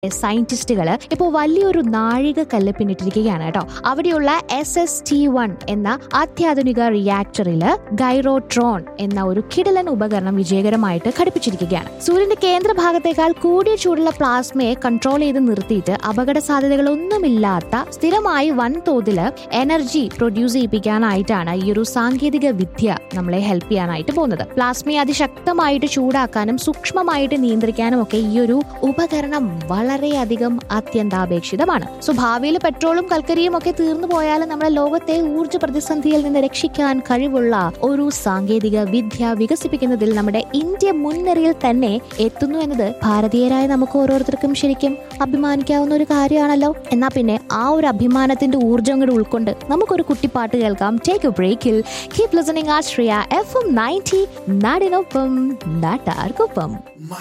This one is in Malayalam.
സയന്റിസ്റ്റുകൾ ഇപ്പോൾ വലിയൊരു നാഴിക കല്ല് പിന്നിട്ടിരിക്കുകയാണ് കേട്ടോ അവിടെയുള്ള എസ് എസ് ടി വൺ എന്ന അത്യാധുനിക റിയാക്ടറിൽ ഗൈറോട്രോൺ എന്ന ഒരു കിടലൻ ഉപകരണം വിജയകരമായിട്ട് ഘടിപ്പിച്ചിരിക്കുകയാണ് സൂര്യന്റെ കേന്ദ്രഭാഗത്തേക്കാൾ കൂടിയ ചൂടുള്ള പ്ലാസ്മയെ കൺട്രോൾ ചെയ്ത് നിർത്തിയിട്ട് അപകട സാധ്യതകളൊന്നുമില്ലാത്ത സ്ഥിരമായി വൻതോതിൽ എനർജി പ്രൊഡ്യൂസ് ചെയ്യിപ്പിക്കാനായിട്ടാണ് ഈ ഒരു സാങ്കേതിക വിദ്യ നമ്മളെ ഹെൽപ്പ് ചെയ്യാനായിട്ട് പോകുന്നത് പ്ലാസ്മയെ അതിശക്തമായിട്ട് ചൂടാക്കാനും സൂക്ഷ്മമായിട്ട് നിയന്ത്രിക്കാനും ഒക്കെ ഈ ഒരു ഉപകരണം വളരെയധികം അത്യന്താപേക്ഷിതമാണ് സോ ഭാവിയിൽ പെട്രോളും കൽക്കരിയും ഒക്കെ തീർന്നു പോയാലും നമ്മുടെ ലോകത്തെ ഊർജ്ജ പ്രതിസന്ധിയിൽ നിന്ന് രക്ഷിക്കാൻ കഴിവുള്ള ഒരു സാങ്കേതിക വിദ്യ വികസിപ്പിക്കുന്നതിൽ നമ്മുടെ ഇന്ത്യ മുൻനിരയിൽ തന്നെ എത്തുന്നു എന്നത് ഭാരതീയരായ നമുക്ക് ഓരോരുത്തർക്കും ശരിക്കും അഭിമാനിക്കാവുന്ന ഒരു കാര്യമാണല്ലോ എന്നാ പിന്നെ ആ ഒരു അഭിമാനത്തിന്റെ ഊർജ്ജം കൂടെ ഉൾക്കൊണ്ട് നമുക്കൊരു കുട്ടിപ്പാട്ട് കേൾക്കാം ടേക്ക് എ ബ്രേക്കിൽ keep listening Ashraya FM ninety നയൻറ്റി നാടിനൊപ്പം നാട്ടാർക്കൊപ്പം